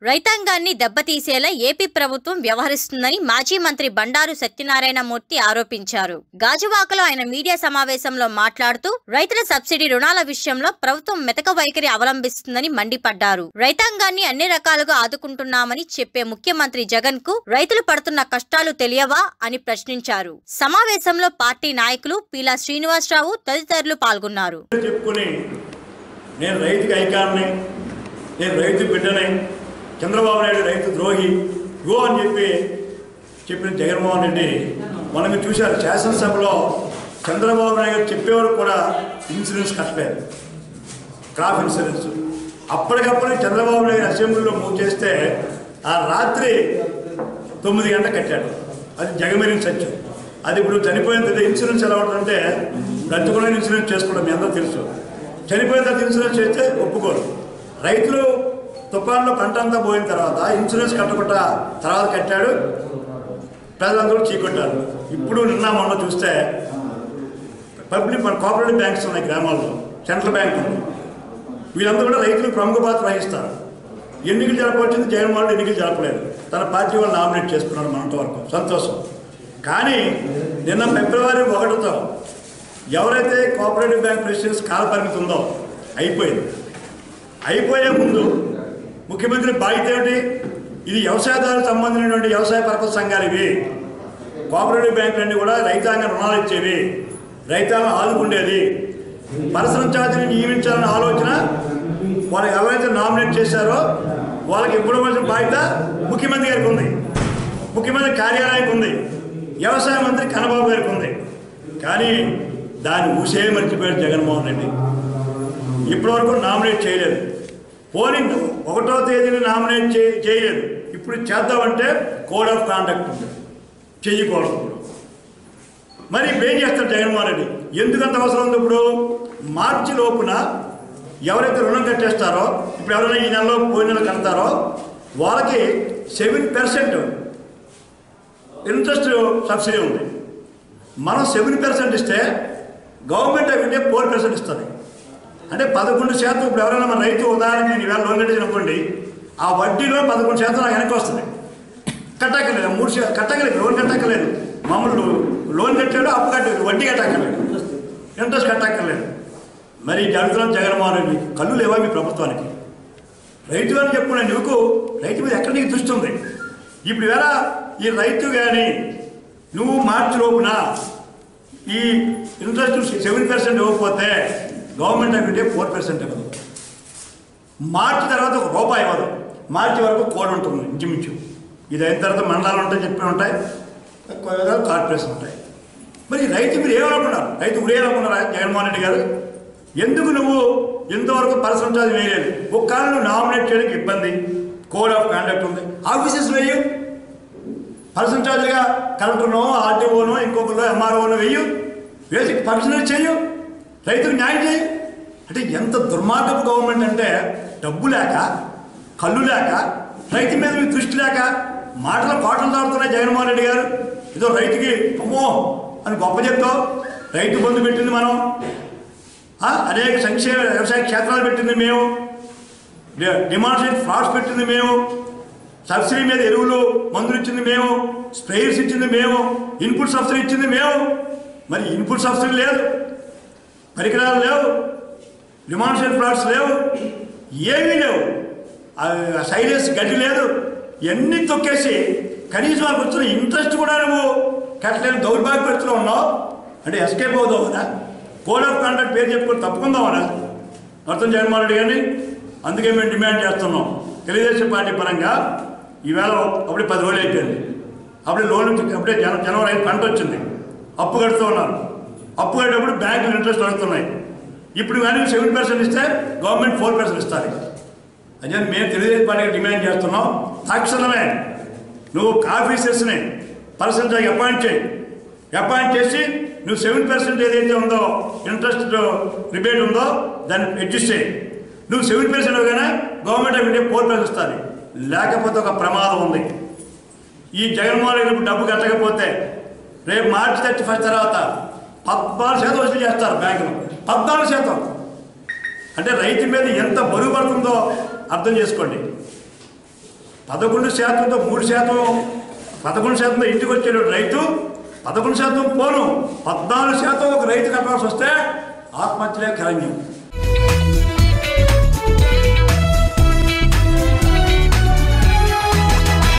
రైతాంగాన్ని దెబ్బతీసేలా ఏపీ ప్రభుత్వం వ్యవహరిస్తుందని మాజీ మంత్రి బండారు సత్యనారాయణమూర్తి ఆరోపించారు గాజువాకలో ఆయన మీడియా సమావేశంలో మాట్లాడుతూ రైతుల సబ్సిడీ రుణాల విషయంలో ప్రభుత్వం మెతక వైఖరి అవలంబిస్తుందని మండిపడ్డారు రైతాంగాన్ని అన్ని రకాలుగా ఆదుకుంటున్నామని చెప్పే ముఖ్యమంత్రి జగన్ కు రైతులు పడుతున్న కష్టాలు తెలియవా అని ప్రశ్నించారు సమావేశంలో పార్టీ నాయకులు పీలా శ్రీనివాసరావు తదితరులు పాల్గొన్నారు చెప్పుకొని నేను రైతుకి ఐకాన్ని నేను రైతు బిడ్డని చంద్రబాబు నాయుడు రైతు ద్రోహి గో అని చెప్పి చెప్పిన జగన్మోహన్ రెడ్డి మనం చూశారు శాసనసభలో చంద్రబాబు నాయుడు గారు చెప్పేవారు కూడా ఇన్సూరెన్స్ కట్టలేదు క్రాప్ ఇన్సూరెన్స్ అప్పటికప్పుడు చంద్రబాబు నాయుడు అసెంబ్లీలో మూవ్ చేస్తే ఆ రాత్రి తొమ్మిది గంటల కట్టాడు అది జగమెరిన సత్యం అది ఇప్పుడు చనిపోయిన తర్వాత ఇన్సూరెన్స్ ఎలా ఉంటుందంటే బ్రతుకున్న ఇన్సూరెన్స్ చేసుకోవడం మీ అందరూ తెలుసు చనిపోయిన తర్వాత ఇన్సూరెన్స్ చేస్తే ఒప్పుకోరు రైతులు తుఫాన్లో పంట అంతా పోయిన తర్వాత ఇన్సూరెన్స్ కట్టకుండా తర్వాత కట్టాడు ప్రజలందరూ చీకొట్టారు ఇప్పుడు నిన్న మొన్న చూస్తే పబ్లిక్ మన కోఆపరేటివ్ బ్యాంక్స్ ఉన్నాయి గ్రామాల్లో సెంట్రల్ బ్యాంక్ ఉంది వీళ్ళందరూ కూడా రైతులు ప్రముఖ పాత్ర వహిస్తారు ఎన్నికలు జరపవచ్చింది జగన్మోహన్ రెడ్డి ఎన్నికలు జరపలేదు తన పార్టీ వాళ్ళు నామినేట్ చేసుకున్నాడు మనంత వరకు సంతోషం కానీ నిన్న ఫిబ్రవరి ఒకటితో ఎవరైతే కోఆపరేటివ్ బ్యాంక్ ప్రెసిడెన్స్ కాల పరిమితి ఉందో అయిపోయింది అయిపోయే ముందు ముఖ్యమంత్రి బాధ్యత ఏమిటి ఇది వ్యవసాయదారులకు సంబంధించినటువంటి వ్యవసాయ పరపతి సంఘాలు ఇవి కోఆపరేటివ్ బ్యాంకులన్నీ కూడా రైతాంగ రుణాలు ఇచ్చేవి రైతాంగం ఆదుకుండేది పరసరం ఛార్జీని నియమించాలన్న ఆలోచన వాళ్ళు ఎవరైతే నామినేట్ చేశారో వాళ్ళకి ఇవ్వవలసిన బాధ్యత ముఖ్యమంత్రి గారికి ఉంది ముఖ్యమంత్రి కార్యాలయానికి ఉంది వ్యవసాయ మంత్రి కన్నబాబు గారికి ఉంది కానీ దాన్ని ఊసే మర్చిపోయాడు జగన్మోహన్ రెడ్డి ఇప్పటివరకు నామినేట్ చేయలేదు పోనీ ఒకటో తేదీని నామినేట్ చే చేయలేదు ఇప్పుడు చేద్దామంటే కోడ్ ఆఫ్ కాండక్ట్ ఉంది చెయ్యకూడదు ఇప్పుడు మరి ఇప్పుడు ఏం చేస్తారు జగన్మోహన్ రెడ్డి ఎందుకంత అవసరం ఉంది ఇప్పుడు మార్చి లోపున ఎవరైతే రుణం కట్టేస్తారో ఇప్పుడు ఎవరైనా ఈ నెలలో పోయిన నెల కడతారో వాళ్ళకి సెవెన్ పర్సెంట్ ఇంట్రెస్ట్ సబ్సిడీ ఉంది మనం సెవెన్ పర్సెంట్ ఇస్తే government of India four percent ఇస్తుంది అంటే పదకొండు శాతం ఇప్పుడు ఎవరైనా మన రైతు ఉదాహరణ నేను ఈవేళ లోన్ కట్టేసి అనుకోండి ఆ వడ్డీలో పదకొండు శాతం నాకు వెనక్కి వస్తుంది కట్టక్కర్లేదు మూడు శా కట్టక్కలేదు లోన్ కట్టక్కర్లేదు మామూలు లోన్ కట్టాడు అప్పు కట్టాడు వడ్డీ కట్టక్కర్లేదు ఇంట్రెస్ట్ కట్టక్కర్లేదు మరి జరుగుతున్న జగన్మోహన్ రెడ్డి కళ్ళు లేవా మీ ప్రభుత్వానికి రైతు అని చెప్పుకునే నువ్వు రైతు మీద ఎక్కడ నీకు దృష్టి ఉంది ఇప్పుడు వేళ ఈ రైతు కానీ నువ్వు మార్చి లోపున ఈ ఇంట్రెస్ట్ సెవెన్ పర్సెంట్ ఇవ్వకపోతే government of India four percent ఇవ్వదు మార్చి తర్వాత ఒక రూపాయి ఇవ్వదు మార్చి వరకు కోడ్ ఉంటుంది ఇంచుమించు ఇది అయిన తర్వాత మండలాలు ఉంటాయి చెప్పి ఉంటాయి ఎక్కువ కార్పొరేషన్ ఉంటాయి మరి రైతు మీరు ఏమనుకున్నారు రైతు ఉరేయాలనుకున్నారా జగన్మోహన్ రెడ్డి గారు ఎందుకు నువ్వు ఇంతవరకు పర్సనల్ ఛార్జ్ వేయలేదు ఒక కాలం నువ్వు నామినేట్ చేయడానికి ఇబ్బంది కోడ్ ఆఫ్ కాండక్ట్ ఉంది ఆఫీసెస్ వేయు పర్సనల్ ఛార్జ్గా కలెక్టర్నో ఆర్టీఓనో ఇంకొకరు ఎంఆర్ఓనో వెయ్యు వేసి పర్సనల్ చేయు రైతుకు న్యాయం చేయి అంటే ఎంత దుర్మార్గపు గవర్నమెంట్ అంటే డబ్బు లేక కళ్ళు లేక రైతు మీద మీ దృష్టి లేక మాటల పాటలు దాడుతున్నాయి జగన్మోహన్ రెడ్డి గారు ఏదో రైతుకి అమ్మో అని గొప్ప చెప్తావు రైతు బంధు పెట్టింది మనం ఆ, అనేక సంక్షేమ వ్యవసాయ క్షేత్రాలు పెట్టింది మేము డిమాన్స్ట్రేట్ ఫ్రాడ్స్ పెట్టింది మేము సబ్సిడీ మీద ఎరువులు మందులు ఇచ్చింది మేము స్ప్రేయర్స్ ఇచ్చింది మేము ఇన్పుట్ సబ్సిడీ ఇచ్చింది మేము మరి ఇన్పుట్ సబ్సిడీ లేదు పరికరాలు లేవు డిమాన్స్ట్రేట్ ఫ్రాడ్స్ లేవు ఏమీ లేవు ఆ సైలెన్స్ గడ్డి లేదు ఇవన్నీ తొక్కేసి కనీసం వాళ్ళకి వచ్చిన ఇంట్రెస్ట్ కూడా నువ్వు కట్టలేని దౌర్భాగ్య పరిస్థితిలో ఉన్నావు అంటే ఎస్కేప్ అవుతావునా కోడ్ ఆఫ్ కాండక్ట్ పేరు చెప్పుకొని తప్పుకుందామనా అర్థం జగన్మోహన్ రెడ్డి గారిని అందుకే మేము డిమాండ్ చేస్తున్నాం తెలుగుదేశం పార్టీ పరంగా ఈవేళ అప్పుడే పది రోజులు అయిపోయింది అప్పుడే లోన్ అప్పుడే జన జనవరి ఐదు పంట వచ్చింది అప్పు కడుతూ ఉన్నారు అప్పు కట్టేటప్పుడు బ్యాంకులు ఇంట్రెస్ట్ అడుగుతున్నాయి ఇప్పుడు కానీ సెవెన్ పర్సెంట్ ఇస్తే గవర్నమెంట్ ఫోర్ పర్సెంట్ ఇస్తారు అదే మేము తెలుగుదేశం పార్టీకి డిమాండ్ చేస్తున్నాం తక్షణమే నువ్వు ఆఫీసర్స్ని పర్సెంటేజ్ అపాయింట్ చేయి అపాయింట్ చేసి నువ్వు సెవెన్ పర్సెంట్ ఏదైతే ఉందో ఇంట్రెస్ట్ రిబేట్ ఉందో దాన్ని అడ్జస్ట్ చేయి నువ్వు సెవెన్ పర్సెంట్ ఇవ్వగానే government of India four percent ఇస్తుంది లేకపోతే ఒక ప్రమాదం ఉంది ఈ జగన్మోహన్ రెడ్డి డబ్బు కట్టకపోతే రేపు మార్చి థర్టీ ఫస్ట్ తర్వాత పద్నాలుగు శాతం వసూలు చేస్తారు బ్యాంకులు పద్నాలుగు శాతం అంటే రైతు మీద ఎంత బరువు పడుతుందో అర్థం చేసుకోండి పదకొండు శాతంతో మూడు శాతం పదకొండు శాతంతో ఇంటికి వచ్చే రైతు పదకొండు శాతం పోను పద్నాలుగు శాతం ఒక రైతు కట్టాల్సి వస్తే ఆత్మహత్యలే కరణ్యం